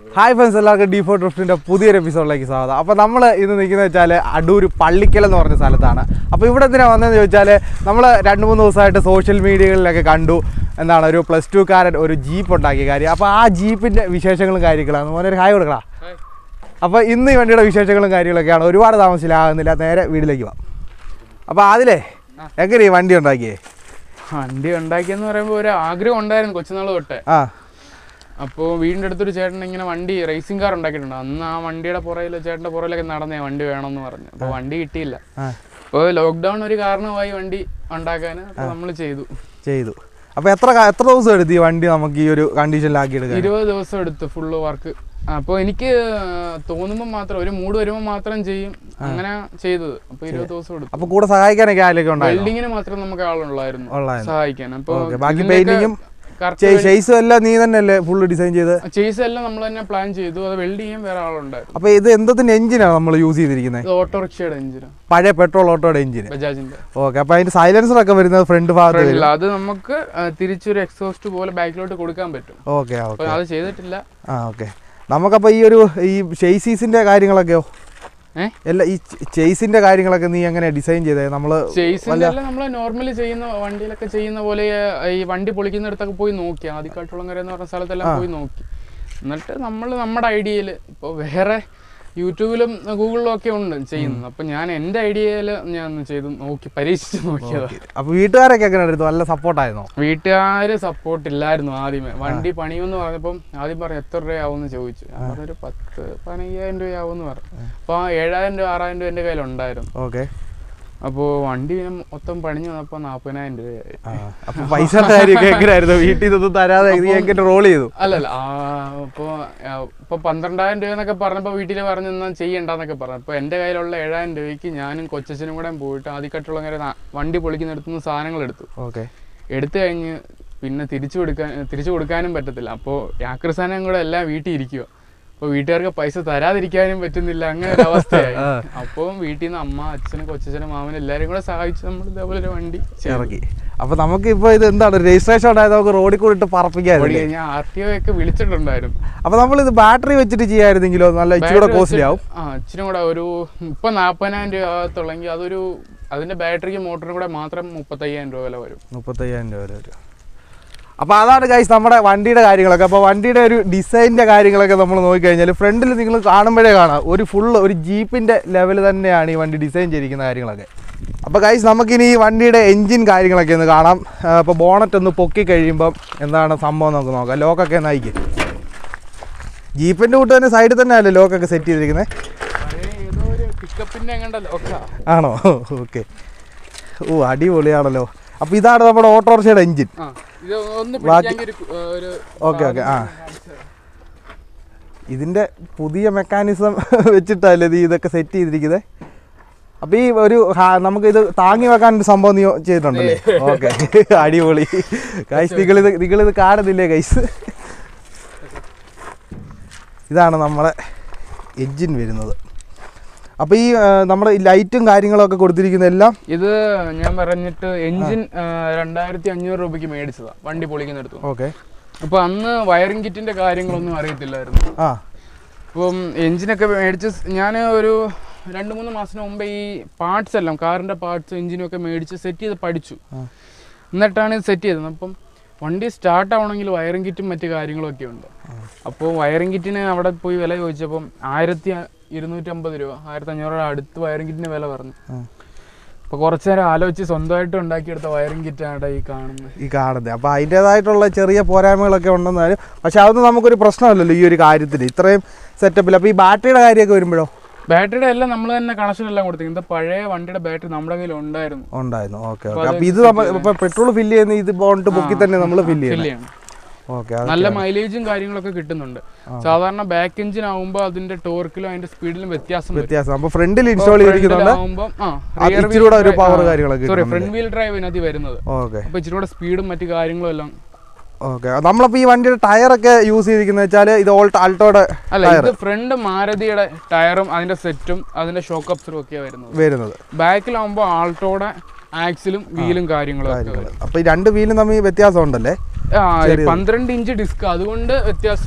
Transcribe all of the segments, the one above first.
Hi friends എല്ലാവർക്കും D four ഡ്രിഫ്റ്റിൻ്റെ പുതിയൊരു എപ്പിസോഡിലേക്ക് സ്വാഗതം അപ്പോൾ നമ്മൾ ഇന്ന് നിൽക്കുന്നത് വെച്ചാൽ അടൂർ പള്ളിക്കൽ എന്ന് പറഞ്ഞ സ്ഥലത്താണ് അപ്പോൾ ഇവിടെ എന്തിനാണ് വന്നതെന്ന് ചോദിച്ചാൽ നമ്മൾ രണ്ട് മൂന്ന് ദിവസമായിട്ട് സോഷ്യൽ മീഡിയകളിലൊക്കെ കണ്ടു എന്താണ് ഒരു പ്ലസ് ടു കാരൻ ഒരു ജീപ്പ് ഉണ്ടാക്കിയ കാര്യം അപ്പോൾ ആ ജീപ്പിൻ്റെ വിശേഷങ്ങളും കാര്യങ്ങളാണ് മോനെ ഒരു ഹായ് കൊടുക്കടാ അപ്പോൾ ഇന്ന് ഈ വണ്ടിയുടെ വിശേഷങ്ങളും കാര്യങ്ങളൊക്കെയാണ് ഒരുപാട് താമസിച്ചിലാകുന്നില്ല നേരെ വീട്ടിലേക്ക് പോവാം അപ്പോൾ അതിലേ എങ്ങനെ ഈ വണ്ടി ഉണ്ടാക്കിയേ വണ്ടി ഉണ്ടാക്കിയെന്ന് പറയുമ്പോൾ ഒരു ആഗ്രഹം ഉണ്ടായിരുന്നു കൊച്ചുനാൾ തൊട്ടേ ആ അപ്പോൾ വീടിൻ്റെ അടുത്തൊരു ചേട്ടൻ ഇങ്ങനെ വണ്ടി റേസിംഗ് കാർ ഉണ്ടാക്കിയിട്ടുണ്ട് അന്ന് ആ വണ്ടിയുടെ പുറയിൽ ചേട്ടൻ്റെ പുറയിലൊക്കെ നടന്നേ വണ്ടി വേണമെന്ന് പറഞ്ഞു അപ്പോൾ വണ്ടി കിട്ടിയില്ല ആ അപ്പോൾ ലോക്ക്ഡൗൺ ഒരു കാരണമായി വണ്ടി ഉണ്ടാക്കാൻ അപ്പോൾ നമ്മൾ ചെയ്തു ചെയ്തു അപ്പോൾ എത്ര കാ- എത്ര ദിവസം എടുത്ത് ഈ വണ്ടി നമുക്ക് ഈ ഒരു കണ്ടീഷനിലാക്കി എടുക്കാൻ ഇരുപത് ദിവസം എടുത്തു ഫുള്ള് വർക്ക് അപ്പോൾ എനിക്ക് തോന്നുമ്പോൾ മാത്രം ഒരു മൂഡ് വരുമ്പോൾ മാത്രം ചെയ്യും അങ്ങനെ ചെയ്തത് അപ്പോൾ ഇരുപത് ദിവസം എടുത്തു അപ്പോൾ കൂടെ സഹായിക്കാനൊക്കെ ആരൊക്കെ ഉണ്ടായിരുന്നു വെൽഡിങ്ങിന് മാത്രം നമുക്ക് ആളുള്ളായിരുന്നു ഉള്ളായിരുന്നു സഹായിക്കാൻ അപ്പോൾ ഓക്കെ ബാക്കി പെയിന്റിങ്ങും കറക്റ്റ് ഷെയ്സും എല്ലാം നീ തന്നെയല്ലേ ഫുള്ള് ഡിസൈൻ ചെയ്ത് ചേസ് എല്ലാം നമ്മൾ തന്നെ പ്ലാൻ ചെയ്തു അത് വെൽഡ് ചെയ്യാൻ വേറെ ആളുണ്ടായിരുന്നു അപ്പോൾ ഇത് എന്തത്തിന്റെ എഞ്ചിനാണ് നമ്മൾ യൂസ് ചെയ്തിരിക്കുന്നത് ഇത് ഓട്ടോറിക്ഷയുടെ എഞ്ചിന് പഴയ പെട്രോൾ ഓട്ടോയുടെ എഞ്ചിന് ബജാജിന്റെ ഓക്കെ അപ്പോൾ അതിന്റെ സൈലൻസർ ഒക്കെ വരുന്നത് ഫ്രണ്ട് ഭാഗത്ത് വരും ഫ്രണ്ടിൽ അത് നമുക്ക് ആ, തിരിച്ചൊരു എക്സോസ്റ്റ് പോലെ ബാക്കിലോട്ട് കൊടുക്കാൻ പറ്റും ഓക്കെ അപ്പൊ ഓക്കെ അത് ചെയ്തിട്ടില്ല ആ ഓക്കെ നമുക്കപ്പോൾ ഈ ഒരു ഈ ഷെയ്സീസിന്റെ കാര്യങ്ങളൊക്കെയോ ഏ എല്ലാ ഈ ചേസിന്റെ കാര്യങ്ങളൊക്കെ നീ എങ്ങനെ ഡിസൈൻ ചെയ്തേ നമ്മള് ചേസിന്റെ എല്ലാം നമ്മൾ നോർമലി ചെയ്യുന്ന വണ്ടിയിലൊക്കെ ചെയ്യുന്ന പോലെ ആ, ഈ വണ്ടി പൊളിക്കുന്നിടത്തൊക്കെ പോയി നോക്കി ആദിക്കാട്ടുളങ്ങര എന്ന് പറഞ്ഞ സ്ഥലത്തെല്ലാം പോയി നോക്കി എന്നിട്ട് നമ്മൾ നമ്മുടെ ഐഡിയയിൽ ഇപ്പോൾ വേറെ യൂട്യൂബിലും ഗൂഗിളിലും ഒക്കെ ഉണ്ട് ചെയ്യുന്നത് അപ്പൊ ഞാൻ എൻ്റെ ഐഡിയയിൽ ഞാൻ ഒന്ന് ചെയ്ത് നോക്കി പരീക്ഷിച്ച് നോക്കിയതാ അപ്പോൾ വീട്ടുകാരൊക്കെ എങ്ങനെ എടുത്തു നല്ല സപ്പോർട്ടായിരുന്നോ വീട്ടുകാര് സപ്പോർട്ട് ഇല്ലായിരുന്നു ആദ്യമേ വണ്ടി പണിയെന്ന് പറഞ്ഞപ്പം ആദ്യം പറഞ്ഞു എത്ര രൂപയാവുമെന്ന് ചോദിച്ചു ഞാൻ പറഞ്ഞൊരു പത്ത് പതിനയ്യായിരം രൂപയാവുമെന്ന് പറഞ്ഞു അപ്പോൾ ആ ഏഴായിരം രൂപ ആറായിരം രൂപ എൻ്റെ കയ്യിലുണ്ടായിരുന്നു ഓക്കെ അപ്പോൾ വണ്ടി പിന്നെ മൊത്തം പണിഞ്ഞു വന്നപ്പോൾ നാൽപ്പതിനായിരം രൂപയായി അപ്പൊ പൈസയുടെ കാര്യമൊക്കെ എങ്ങനെയായിരുന്നു വീട്ടിൽ നിന്നൊന്നും തരാതെ നീ എങ്ങനെ റോൾ ചെയ്തു അല്ലല്ല ആ അപ്പോൾ ഇപ്പോൾ പന്ത്രണ്ടായിരം രൂപ എന്നൊക്കെ പറഞ്ഞപ്പോൾ വീട്ടിൽ പറഞ്ഞു എന്നാൽ ചെയ്യണ്ടെന്നൊക്കെ പറഞ്ഞു അപ്പോൾ എൻ്റെ കയ്യിലുള്ള ഏഴായിരം രൂപയ്ക്ക് ഞാനും കൊച്ചച്ഛനും കൂടെ പോയിട്ട് ആദ്യക്കാട്ടുള്ള വണ്ടി പൊളിക്കുന്നിടത്തുനിന്ന് സാധനങ്ങൾ എടുത്തു ഓക്കെ എടുത്തു കഴിഞ്ഞ് പിന്നെ തിരിച്ചു കൊടുക്കാൻ തിരിച്ചു കൊടുക്കാനും പറ്റത്തില്ല അപ്പോൾ യാക്രസാനം കൂടെ എല്ലാം വീട്ടിൽ ഇരിക്കുക അപ്പോൾ വീട്ടുകാർക്ക് പൈസ തരാതിരിക്കാനും പറ്റുന്നില്ല അങ്ങനെ ഒരു അവസ്ഥയായി ആ. അപ്പോൾ വീട്ടിൽ നിന്ന് അമ്മ അച്ഛനും കൊച്ചച്ഛനും മാമനും എല്ലാവരും കൂടെ സഹായിച്ച് നമ്മൾ ഇതേപോലെ ഒരു വണ്ടി ചെയ്തു. ഇറക്കി അപ്പൊ നമുക്ക് ഇപ്പൊ ഇത് എന്താണ് രജിസ്ട്രേഷൻ ഉണ്ടായത് നമുക്ക് റോഡിൽ കൂടി ഇട്ട് ഓടി പറപ്പിക്കാറില്ലേ കഴിഞ്ഞാൽ ആർ ടി ഒ ഒക്കെ വിളിച്ചിട്ടുണ്ടായിരുന്നു അപ്പൊ നമ്മൾ ഇത് ബാറ്ററി വെച്ചിട്ട് ചെയ്യായിരുന്നെങ്കിലോ നല്ല ഇച്ചിരി കൂടെ ബാറ്ററി കോസ്റ്റ്ലി ആവും വെച്ചിട്ട് ആ ഇച്ചിരി കൂടെ ഒരു ഇപ്പം നാൽപ്പതിനായിരം രൂപ ആകത്തുള്ളെങ്കിൽ അതൊരു അതിന്റെ ബാറ്ററിക്ക് മോട്ടറിനും കൂടെ മാത്രം മുപ്പത്തയ്യായിരം രൂപ വില വരും മുപ്പത്തയ്യായിരം രൂപ വരെ വരും അപ്പൊ അതാണ് ഗൈസ് നമ്മുടെ വണ്ടിയുടെ കാര്യങ്ങളൊക്കെ അപ്പോൾ വണ്ടിയുടെ ഒരു ഡിസൈനിന്റെ കാര്യങ്ങളൊക്കെ നമ്മൾ നോക്കിക്കഴിഞ്ഞാൽ ഫ്രണ്ടിൽ നിങ്ങൾ കാണുമ്പോഴേ കാണാം ഒരു ഫുള്ള് ഒരു ജീപ്പിന്റെ ലെവൽ തന്നെയാണ് ഈ വണ്ടി ഡിസൈൻ ചെയ്തിരിക്കുന്ന കാര്യങ്ങളൊക്കെ അപ്പോൾ ഗൈസ് നമുക്കിനി ഈ വണ്ടിയുടെ എൻജിൻ കാര്യങ്ങളൊക്കെ ഒന്ന് കാണാം അപ്പോൾ ബോണറ്റ് ഒന്ന് പൊക്കി കഴിയുമ്പം എന്താണ് സംഭവം നമുക്ക് നോക്കാം ലോക്കൊക്കെ ഒന്ന് അയക്കും ജീപ്പിന്റെ കൂട്ട് തന്നെ സൈഡിൽ തന്നെ അല്ലേ ലോക്കൊക്കെ സെറ്റ് ചെയ്തിരിക്കുന്നത് പഴയ ഏതോ ഒരു പിക്കപ്പിന്റെ എങ്ങണ്ടല്ലോ ഒക്കെ ആണോ ഓക്കെ ഓ അടിപൊളിയാണല്ലോ അപ്പോൾ ഇതാണ് നമ്മുടെ ഓട്ടോറിക്ഷയുടെ എൻജിൻ ആ ഇത് ഒന്ന് ബാക്കി- പിടിക്കാൻ ഒരു കു- ഒരു ഓക്കെ ഓക്കെ ആ ഇതിൻ്റെ പുതിയ മെക്കാനിസം വെച്ചിട്ടല്ലേ ഇത് ഇതൊക്കെ സെറ്റ് ചെയ്തിരിക്കുന്നത് അപ്പോൾ ഈ ഒരു ഹാ- നമുക്ക് ഇത് താങ്ങി വെക്കാൻ ഒരു സംഭവം നീ ചെയ്തിട്ടുണ്ടല്ലേ ഓക്കെ അടിപൊളി കൈസ് നിങ്ങളിത് നിങ്ങളിത് കാണുന്നില്ലേ കൈസ് ഇതാണ് നമ്മളെ എഞ്ചിൻ വരുന്നത് അപ്പോൾ ഈ ആ, നമ്മുടെ ഈ ലൈറ്റും കാര്യങ്ങളൊക്കെ കൊടുത്തിരിക്കുന്ന എല്ലാം ഇത് ഞാൻ പറഞ്ഞിട്ട് എഞ്ചിൻ രണ്ടായിരത്തി അഞ്ഞൂറ് രൂപയ്ക്ക് മേടിച്ചതാ വണ്ടി പൊളിക്കുന്നിടത്തു ഓക്കെ അപ്പൊ അന്ന് വയറിംഗ് കിറ്റിന്റെ കാര്യങ്ങളൊന്നും അറിയത്തില്ലായിരുന്നു ആ അപ്പം എഞ്ചിനൊക്കെ മേടിച്ച് ഞാൻ ഒരു രണ്ട് മൂന്ന് മാസത്തിന് മുമ്പ് ഈ പാർട്സ് എല്ലാം കാറിൻ്റെ പാർട്സ് എഞ്ചിനും ഒക്കെ മേടിച്ച് സെറ്റ് ചെയ്ത് പഠിച്ചു ആ. എന്നിട്ടാണ് ഇത് സെറ്റ് ചെയ്തത് അപ്പം വണ്ടി സ്റ്റാർട്ട് ആവണമെങ്കിൽ വയറിംഗ് കിറ്റും മറ്റു കാര്യങ്ങളൊക്കെ ഉണ്ട് അപ്പോൾ വയറിംഗ് കിറ്റിന് അവിടെ പോയി വില ചോദിച്ചപ്പം ആയിരത്തി ഇരുന്നൂറ്റമ്പത് രൂപ ആയിരത്തി അഞ്ഞൂറ് രൂപ അടുത്ത് വയറിംഗ് കിറ്റിന് വില പറഞ്ഞു ആ. അപ്പോൾ കുറച്ച് നേരം ആലോചിച്ച് സ്വന്തമായിട്ട് ഉണ്ടാക്കിയെടുത്ത വയറിംഗ് കിറ്റാണ് ഈ കാണുന്നത് ഈ കാണുന്നത് അപ്പോൾ അതിൻ്റേതായിട്ടുള്ള ചെറിയ പോരായ്മകളൊക്കെ ഉണ്ടെന്നാലും പക്ഷെ അതൊന്നും നമുക്കൊരു പ്രശ്നമല്ലല്ലോ ഈ ഒരു കാര്യത്തിൽ ഇത്രയും സെറ്റപ്പിൽ അപ്പോൾ ഈ ബാറ്ററിയുടെ കാര്യമൊക്കെ വരുമ്പോഴോ ബാറ്ററിയുടെ എല്ലാം നമ്മൾ തന്നെ കണക്ഷൻ എല്ലാം കൊടുത്തിരിക്കുന്നത് പഴയ വണ്ടിയുടെ ബാറ്ററി നമ്മുടെ കയ്യിൽ ഉണ്ടായിരുന്നു ഉണ്ടായിരുന്നു ഓക്കെ അപ്പോൾ ഓക്കെ അത് അപ്പോൾ ഇത് നമ്മൾ ഇപ്പോൾ പെട്രോൾ ഫില്ല് ചെയ്യുന്ന ഇത് ബോണ്ട് പൊക്കി തന്നെ നമ്മൾ ഫില്ല് ഫില്ല് ചെയ്യണം ചെയ്യണം ഓക്കെ നല്ല മൈലേജും കാര്യങ്ങളൊക്കെ കിട്ടുന്നുണ്ട് സാധാരണ ബാക്ക് എഞ്ചിൻ ആവുമ്പോൾ അതിന്റെ ടോർക്കിലും അതിന്റെ സ്പീഡിലും വ്യത്യാസം വരും വ്യത്യാസം അപ്പോൾ ഫ്രണ്ടിൽ ഇൻസ്റ്റാൾ ചെയ്തിരിക്കുന്നുണ്ട് ആവുമ്പോൾ അത് ഇച്ചിരി കൂടെ ഒരു power കാര്യങ്ങളൊക്കെ സോറി കിട്ടുന്നുണ്ട്. ഫ്രണ്ട് വീൽ ഡ്രൈവ് ഇതിനകത്ത് വരുന്നത് ഓക്കെ അപ്പൊ ഇച്ചിരി കൂടെ സ്പീഡും മറ്റു കാര്യങ്ങളും എല്ലാം ഓക്കെ നമ്മളപ്പോൾ ഈ വണ്ടിയുടെ ടയറൊക്കെ യൂസ് ചെയ്തിരിക്കുന്നത് വെച്ചാൽ ഇത് ഓൾട്ട് ആൾട്ടോയുടെ അല്ല ഇത് ഫ്രണ്ട് മാരുതിയുടെ ടയറും അതിന്റെ സെറ്റും അതിന്റെ ഷോക്ക് അപ്സറും ഒക്കെയാണ് വരുന്നത് വരുന്നത് ബാക്കിലാവുമ്പോൾ ആൾട്ടോയുടെ ആക്സിലും വീലും കാര്യങ്ങളും ഒക്കെ വരും അപ്പോൾ ഈ രണ്ട് വീലും തമ്മിൽ വ്യത്യാസം ഉണ്ടല്ലേ ആ, ഈ പന്ത്രണ്ട് ഇഞ്ച് ഡിസ്ക് അതുകൊണ്ട് വ്യത്യാസം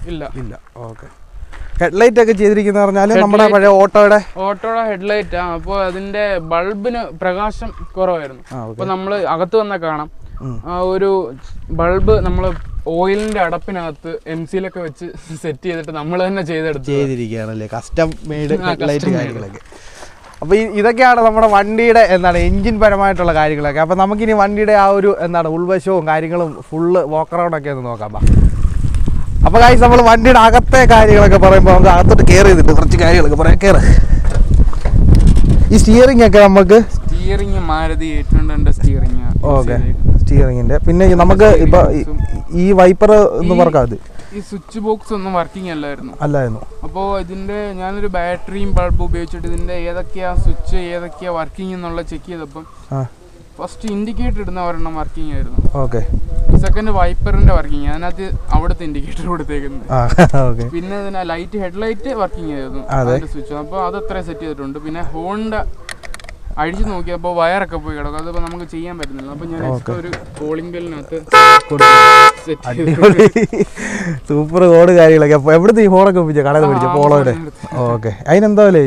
ഇല്ല ഇല്ല ഓക്കെ ഹെഡ്ലൈറ്റ് ഒക്കെ ചെയ്തിരിക്കുന്ന പറഞ്ഞാൽ നമ്മുടെ പഴയ ഓട്ടോയുടെ ഓട്ടോയുടെ ഹെഡ്ലൈറ്റ് ആ അപ്പോൾ അതിന്റെ ബൾബിന് പ്രകാശം കുറവായിരുന്നു ആ ഓക്കെ അപ്പോൾ നമ്മൾ അകത്ത് വന്നാൽ കാണാം ഉം. ആ ഒരു ബൾബ് നമ്മൾ ഓയിലിന്റെ അടപ്പിനകത്ത് എം സിയിലൊക്കെ വെച്ച് സെറ്റ് ചെയ്തിട്ട് നമ്മൾ തന്നെ ചെയ്തെടുത്തു ചെയ്തിരിക്കുകയാണല്ലേ കസ്റ്റം മെയ്ഡ് ആ, ഹെഡ്ലൈറ്റ് custom made. കാര്യങ്ങളൊക്കെ അപ്പോൾ ഈ ഇതൊക്കെയാണ് നമ്മുടെ വണ്ടിയുടെ എന്താണ് എഞ്ചിൻ പരമായിട്ടുള്ള കാര്യങ്ങളൊക്കെ അപ്പോൾ നമുക്കിനി വണ്ടിയുടെ ആ ഒരു എന്താണ് ഉൾവശവും കാര്യങ്ങളും ഫുള്ള് വോക്കറൗണ്ടൊക്കെ ഒന്ന് നോക്കാം ബാ അപ്പോൾ കാര്യം നമ്മൾ വണ്ടിയുടെ അകത്തെ കാര്യങ്ങളൊക്കെ പറയുമ്പോൾ നമുക്ക് അകത്തോട്ട് കയറി ചെയ്തിട്ട് കുറച്ച് കാര്യങ്ങളൊക്കെ പറയാം കയറ് ഈ സ്റ്റിയറിംഗ് ഒക്കെ നമുക്ക് സ്റ്റിയറിംഗ് മാരുതി എയ്റ്റ് ഹൺഡ്രഡിന്റെ സ്റ്റിയറിംഗ് ഓക്കെ സ്റ്റിയറിങ്ങിൻ്റെ പിന്നെ ഈ നമുക്ക് ഇപ്പോൾ ഈ വൈപ്പർ ഒന്ന് പറക്കാം അത് ഈ സ്വിച്ച് ബോക്സ് ഒന്നും വർക്കിംഗ് അല്ലായിരുന്നു അല്ലായിരുന്നു അപ്പോൾ ഇതിന്റെ ഞാനൊരു ബാറ്ററിയും ബൾബ് ഉപയോഗിച്ചിട്ട് ഇതിന്റെ ഏതൊക്കെയാ സ്വിച്ച് ഏതൊക്കെയാ വർക്കിംഗ് എന്നുള്ള ചെക്ക് ചെയ്തപ്പം ആ ഫസ്റ്റ് ഇൻഡിക്കേറ്റർ ഇടുന്ന ഒരെണ്ണം വർക്കിംഗ് ആയിരുന്നു ഓക്കെ സെക്കൻഡ് വൈപ്പറിന്റെ വർക്കിംഗ് അതിനകത്ത് അവിടുത്തെ ഇൻഡിക്കേറ്റർ കൊടുത്തേക്കുന്നത് ആ ഓക്കെ പിന്നെ ഇതിന് ലൈറ്റ് ഹെഡ്ലൈറ്റ് വർക്കിംഗ് ആയിരുന്നു അതെ. അതിന്റെ സ്വിച്ച് അപ്പോൾ അത് അത്ര സെറ്റ് ചെയ്തിട്ടുണ്ട് പിന്നെ ഹോണിന്റെ അഴിച്ചു നോക്കിയപ്പോൾ വയറൊക്കെ പോയി കിടക്കും അതിപ്പോൾ നമുക്ക് ചെയ്യാൻ പറ്റുന്നില്ല അപ്പോൾ ഞാൻ എക്സ്ട്രാ ഒരു കോളിംഗ് ബെല്ലിനകത്ത് സെറ്റ് അടിപൊളി സൂപ്പർ കോഡ് കാര്യങ്ങളൊക്കെ അപ്പോൾ എവിടുത്തെ ഈ ഫോണൊക്കെ ഒപ്പിച്ച കടയിൽ പിടിച്ച പോളോയുടെ ഓക്കെ അതിനെന്താ വില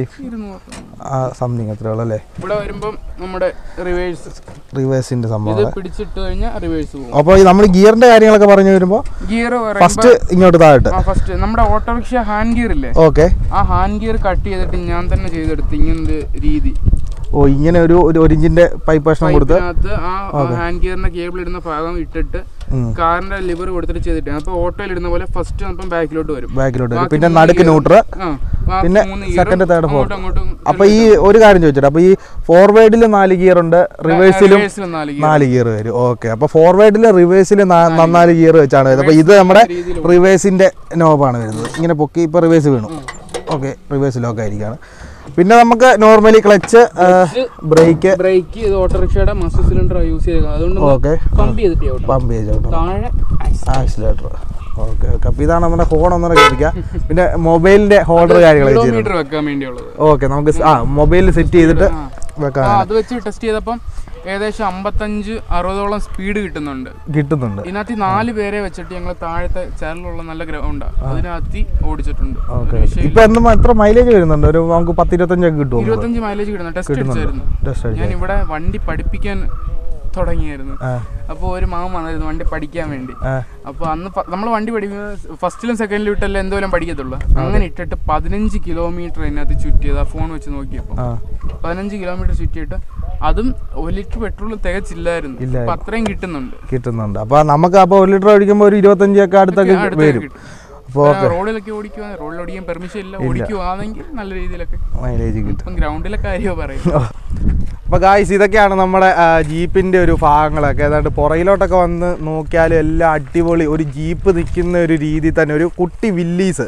ആ സംതിങ് അത്രേ ഉള്ളൂ അല്ലേ ഇവിടെ വരുമ്പം നമ്മുടെ റിവേഴ്സ് റിവേഴ്സിൻ്റെ ഇത് സംഭവം പിടിച്ചിട്ട് കഴിഞ്ഞാൽ റിവേഴ്സ് പോകും അപ്പോൾ നമ്മൾ ഗിയറിൻ്റെ കാര്യങ്ങളൊക്കെ പറഞ്ഞു വരുമ്പോൾ ഗിയർ ഫസ്റ്റ് ഇങ്ങോട്ട് താഴട്ട് ആ ഫസ്റ്റ് നമ്മുടെ ഓട്ടോറിക്ഷ ഹാൻഡ് ഗിയർ ഇല്ലേ ഓക്കെ ആ ഹാൻഡ് ഗിയർ കട്ട് ചെയ്തിട്ട് ഞാൻ തന്നെ ചെയ്തെടുത്ത് ഇങ്ങനൊരു രീതി ഓ ഇങ്ങനെ ഒരു ഒരു ഒരു ഇഞ്ചിൻ്റെ പൈപ്പ് കഷ്ണം കൊടുത്ത് ഇതിനകത്ത് ആ ഹാൻഡ് ഗിയറിന്റെ കേബിൾ ഇടുന്ന ഭാഗം ഇട്ടിട്ട് ഉം. കാറിന്റെ ലിവർ കൊടുത്തിട്ട് ചെയ്തിട്ട് അപ്പൊ ഓട്ടോയിൽ ഇടുന്ന പോലെ ഫസ്റ്റ് അപ്പം ബാക്കിലോട്ട് വരും ബാക്കിലോട്ട് വരും ബാക്കി പിന്നെ മൂന്ന് നടുക്ക് gear- ന്യൂട്രൽ ആ, ബാക്കി പിന്നെ മൂന്ന് gear second, third, fourth. അങ്ങോട്ടും അങ്ങോട്ടും അപ്പോൾ ഈ ഒരു കാര്യം ചോദിച്ചിട്ട് അപ്പോൾ ഈ ഫോർവേഡിൽ നാല് ഗിയർ ഉണ്ട് റിവേഴ്സിലും reverse ലും നാല് gear. നാല് ഗിയർ വരും ഓക്കെ അപ്പോൾ ഫോർവേഡിൽ റിവേഴ്സിൽ നാല് ഗിയർ വെച്ചാണ് വരുന്നത് അപ്പോൾ ഇത് നമ്മുടെ രീതിയിൽ റിവേഴ്സിൻ്റെ നോബാണ് വരുന്നത് ഇങ്ങനെ പൊക്കി ഇപ്പോൾ റിവേഴ്സ് വീണു ഓക്കെ റിവേഴ്സ് ലോക്ക് ആയിരിക്കുകയാണ് പിന്നെ നമുക്ക് നോർമലി ക്ലച്ച് ബ്രേക്ക് ബ്രേക്ക് ഇത് ഓട്ടോറിക്ഷയുടെ മസിൽ സിലിണ്ടർ യൂസ് ചെയ്തത് അതുകൊണ്ട് ഓക്കെ പമ്പ് ചെയ്തിട്ട് ഓട്ടോ പമ്പ് ചെയ്തോട്ടോ താഴെ ആക്സിലേറ്റർ ഓക്കെ ഓക്കെ അപ്പോൾ ഇതാണ് നമ്മുടെ ഫോൺ ഒന്നുകൂടെ കേൾപ്പിക്കുക പിന്നെ മൊബൈലിൻ്റെ ഹോൾഡർ കാര്യങ്ങളൊക്കെ ചെയ്തിട്ടുണ്ട് കിലോമീറ്റർ വെക്കാൻ വേണ്ടിയുള്ളത് ഓക്കെ നമുക്ക് സ്- ആ മൊബൈലിൽ സെറ്റ് ചെയ്തിട്ട് ആ. വെക്കാൻ ആ, അത് വെച്ച് ടെസ്റ്റ് ചെയ്തപ്പം ഏകദേശം അമ്പത്തഞ്ച് അറുപതോളം സ്പീഡ് കിട്ടുന്നുണ്ട് കിട്ടുന്നുണ്ട് ഇതിനകത്ത് ഈ നാല് പേരെ വെച്ചിട്ട് ഞങ്ങൾ താഴത്തെ ചേരലുള്ള നല്ല ഗ്രൗണ്ടാണ് അതിനകത്ത് ഓടിച്ചിട്ടുണ്ട് ഓക്കെ ഒരു വിഷയമില്ല. ഇപ്പൊ എന്തും എത്ര മൈലേജ് വരുന്നുണ്ട് ഒരു നമുക്ക് പത്ത് ഇരുപത്തഞ്ചൊക്കെ കിട്ടുമോ ഇരുപത്തഞ്ച് മൈലേജ് കിട്ടുന്നു ടെസ്റ്റ് അടിച്ചായിരുന്നു ടെസ്റ്റ് ഞാൻ ഇവിടെ വണ്ടി പഠിപ്പിക്കാൻ തുടങ്ങിയായിരുന്നു ആ അപ്പോൾ ഒരു മാമൻ വന്നായിരുന്നു വണ്ടി പഠിക്കാൻ വേണ്ടി ആ അപ്പോൾ അന്ന് നമ്മൾ വണ്ടി പഠിക്കുന്നത് ഫസ്റ്റിലും സെക്കൻഡിലും ഇട്ടല്ലേ എന്തോരം പഠിക്കത്തുള്ളൂ അങ്ങനെ ഇട്ടിട്ട് പതിനഞ്ച് കിലോമീറ്റർ അതിനകത്ത് ചുറ്റിയത് ആ ഫോൺ വെച്ച് നോക്കിയപ്പോൾ ആ പതിനഞ്ച് കിലോമീറ്റർ ചുറ്റിയിട്ട് അതും ഒരു ലിറ്റർ പെട്രോൾ തികച്ചില്ലായിരുന്നു ഇല്ലായിരുന്നു. അപ്പൊ അത്രയും കിട്ടുന്നുണ്ട് കിട്ടുന്നുണ്ട് അപ്പൊ നമുക്ക് അപ്പോൾ ഒരു ലിറ്റർ ഒഴിക്കുമ്പോൾ ഒരു ഇരുപത്തഞ്ചൊക്കെ അടുത്തൊക്കെ അടുത്തൊക്കെ വരും കിട്ടും. അപ്പോൾ ആ, റോഡിലൊക്കെ ഓടിക്കുക റോഡിൽ ഓടിക്കാൻ പെർമിഷൻ ഇല്ല ഓടിക്കുവാണെങ്കിൽ നല്ല രീതിയിലൊക്കെ മൈലേജ് കിട്ടും ഇപ്പം ഗ്രൗണ്ടിലെ കാര്യമോ പറയും അപ്പോൾ ഗായ്സ് ഇതൊക്കെയാണ് നമ്മുടെ ആ, ജീപ്പിൻ്റെ ഒരു ഭാഗങ്ങളൊക്കെ ഏതാണ്ട് പുറകിലോട്ടൊക്കെ വന്ന് നോക്കിയാൽ എല്ലാം അടിപൊളി ഒരു ജീപ്പ് നിൽക്കുന്ന ഒരു രീതി തന്നെ ഒരു കുട്ടി വില്ലീസ്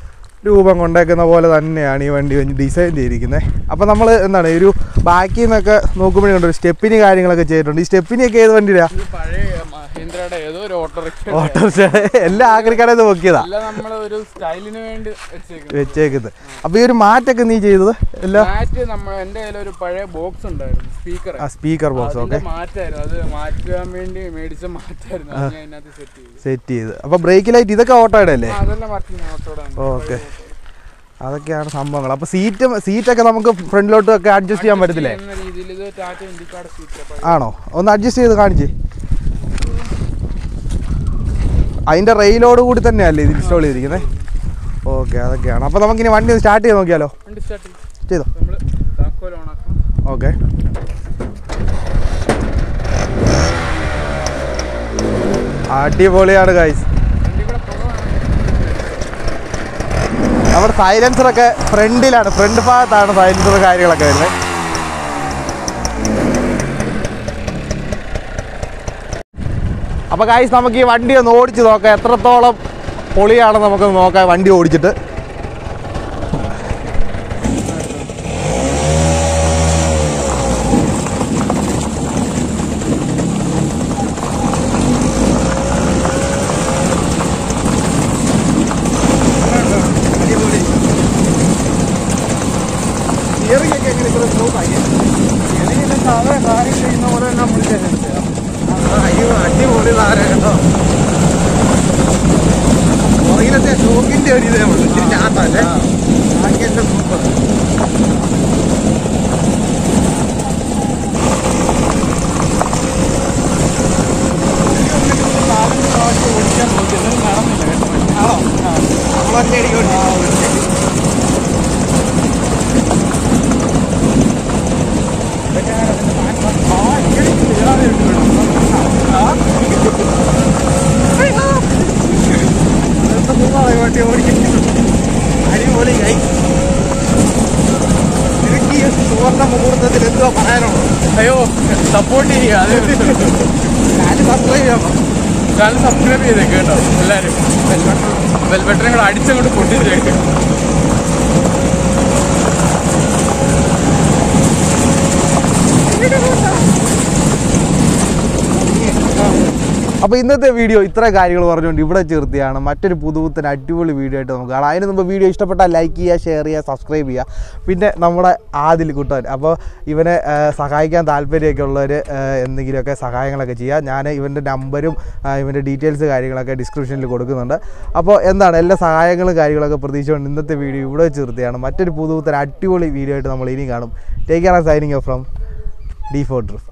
രൂപം കൊണ്ടേക്കുന്ന പോലെ തന്നെയാണ് ഈ വണ്ടി ഡിസൈൻ ചെയ്തിരിക്കുന്നത് അപ്പോൾ നമ്മൾ എന്താണ് ഒരു ബാക്കിൽ നിന്നൊക്കെ നോക്കുമ്പോഴേ കണ്ടു ഒരു സ്റ്റെപ്പിന് കാര്യങ്ങളൊക്കെ ചെയ്തിട്ടുണ്ട് ഈ സ്റ്റെപ്പിനിയൊക്കെ ഏത് വണ്ടിയിലാണ് ഇത് പഴയ മഹീന്ദ്രയുടെ ഏതോ ഒരു ഓട്ടോറിക്ഷ ഓട്ടോറിക്ഷ എല്ലാം ആക്രിക്കടയിൽ നിന്ന് പൊക്കിയതാ എല്ലാം നമ്മൾ ഒരു സ്റ്റൈലിന് വേണ്ടി വെച്ചേക്കുന്നത് വെച്ചേക്കുന്നത് അപ്പോൾ ഈ ഒരു മാറ്റൊക്കെ നീ ചെയ്തത് എല്ലാം മാറ്റ് നമ്മൾ എൻ്റെ കയ്യിൽ ഒരു പഴയ ബോക്സ് ഉണ്ടായിരുന്നു സ്പീക്കർ ആ സ്പീക്കർ ബോക്സ് ഓക്കെ അതിന്റെ മാറ്റായിരുന്നു അത് മാറ്റാൻ വേണ്ടി മേടിച്ച മാറ്റായിരുന്നു അത് ഞാൻ അതിനകത്ത് സെറ്റ് ചെയ്തു സെറ്റ് ചെയ്ത് അപ്പോൾ ബ്രേക്ക് ലൈറ്റ് ഇതൊക്കെ ഓട്ടോയുടെ അല്ലേ ആ, അതെല്ലാം വർക്കിംഗ് ഓട്ടോടാണ് ഓക്കെ അതൊക്കെയാണ് സംഭവങ്ങൾ അപ്പോൾ സീറ്റും സീറ്റൊക്കെ നമുക്ക് ഫ്രണ്ടിലോട്ടും ഒക്കെ അഡ്ജസ്റ്റ് ചെയ്യാൻ പറ്റത്തില്ലേ എന്ന രീതിയിൽ ഇത് ടാറ്റ ഇൻഡിക്കാട് സീറ്റ് ആണോ ഒന്ന് അഡ്ജസ്റ്റ് ചെയ്ത് കാണിച്ച് അതിൻ്റെ റെയിലോട് കൂടി തന്നെയല്ലേ ഇത് ഇൻസ്റ്റാൾ ചെയ്തിരിക്കുന്നത് ഓക്കെ അതൊക്കെയാണ് അപ്പോൾ നമുക്കിനി വണ്ടി ഒന്ന് സ്റ്റാർട്ട് ചെയ്ത് നോക്കിയാലോ വണ്ടി സ്റ്റാർട്ട് ചെയ്യും ചെയ്തോ നമ്മൾ താക്കോൽ ഓണാക്കണം ഓക്കെ അടിപൊളിയാണ് ഗൈസ് വണ്ടി കൂടെ പുക വേണം. നമ്മുടെ സൈലൻസറൊക്കെ ഫ്രണ്ടിലാണ് ഫ്രണ്ട് ഭാഗത്താണ് സൈലൻസർ കാര്യങ്ങളൊക്കെ വരുന്നത് അപ്പോൾ ഗൈസ് നമുക്ക് ഈ വണ്ടി ഒന്ന് ഓടിച്ച് നോക്കാം എത്രത്തോളം പൊളിയാണെന്ന് നമുക്കൊന്ന് നോക്കാം വണ്ടി ഓടിച്ചിട്ട് അടിപൊളി സാധനം കേട്ടോ പുറകിലത്തെ ഷോക്ക് അതിന്റെ ഒരു ഇതേ ഉള്ളൂ ഇച്ചിരി ചാത്തല്ലേ ബാക്കിയെല്ലാം സൂപ്പർ നാലഞ്ച് പ്രാവശ്യം ഓടിക്കാൻ നോക്കി എന്നാലും നടന്നില്ല കേട്ടോ ആണോ നമ്മളൊറ്റയടിക്ക് ഓടിച്ചു ആ ഇങ്ങനെ ക്ലിയറാണ് വണ്ടി ഓടിക്കുന്നു അടിപൊളി കൈ എനിക്ക് ഈ സുവർണ മുഹൂർത്തത്തിൽ എന്തുവാ പറയാനുള്ളത് അയ്യോ സപ്പോർട്ട് ചെയ്യുക അത് ഞാൻ സബ്സ്ക്രൈബ് ചെയ്യാം ചാനൽ സബ്സ്ക്രൈബ് ചെയ്തേക്ക് കേട്ടോ എല്ലാവരും വെൽബട്ടനും കൂടെ അടിച്ചങ്ങോട്ട് പൊട്ടിച്ചേക്ക് അപ്പോൾ ഇന്നത്തെ വീഡിയോ ഇത്ര കാര്യങ്ങൾ പറഞ്ഞുകൊണ്ട് ഇവിടെ ചേർത്തിയാണ് മറ്റൊരു പുതുപുത്തൻ അടിപൊളി വീഡിയോ ആയിട്ട് നമുക്ക് കാണാം അതിന് മുമ്പ് വീഡിയോ ഇഷ്ടപ്പെട്ടാൽ ലൈക്ക് ചെയ്യുക ഷെയർ ചെയ്യുക സബ്സ്ക്രൈബ് ചെയ്യുക പിന്നെ നമ്മുടെ ആദിൽ കുട്ടൻ അപ്പോൾ ഇവനെ ആ, സഹായിക്കാൻ താല്പര്യമൊക്കെ ഉള്ളവർ എന്തെങ്കിലുമൊക്കെ സഹായങ്ങളൊക്കെ ചെയ്യുക ഞാൻ ഇവൻ്റെ നമ്പരും ആ, ഇവൻ്റെ ഡീറ്റെയിൽസ് കാര്യങ്ങളൊക്കെ ഡിസ്ക്രിപ്ഷനിൽ കൊടുക്കുന്നുണ്ട് അപ്പോൾ എന്താണ് എല്ലാ സഹായങ്ങളും കാര്യങ്ങളൊക്കെ പ്രതീക്ഷിച്ചുകൊണ്ട് ഇന്നത്തെ വീഡിയോ ഇവിടെ ചേർത്തിയാണ് മറ്റൊരു പുതുപുത്തൻ അടിപൊളി വീഡിയോ ആയിട്ട് നമ്മൾ ഇനി കാണും take care signing from D four drift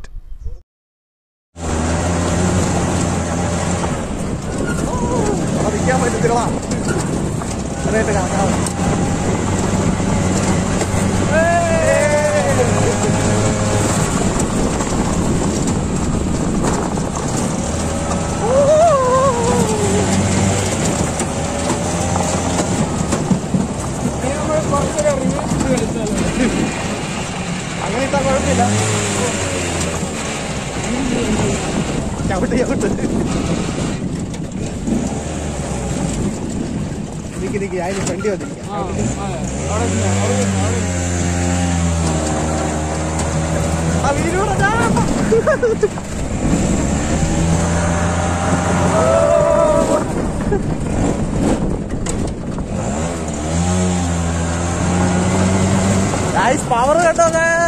നിൽക്കാൻ പറ്റത്തില്ല അറിയായിട്ട് കാണാം അങ്ങനെ ഇട്ടാ കുഴപ്പമില്ല ചവിട്ട് ചവിട്ട് നിക്ക് നിക്ക് അതിന് ഫ്രണ്ടി വന്നിരിക്കാം ആ വീരൂടെ ചാടണം. Guys, power കണ്ടോ guys?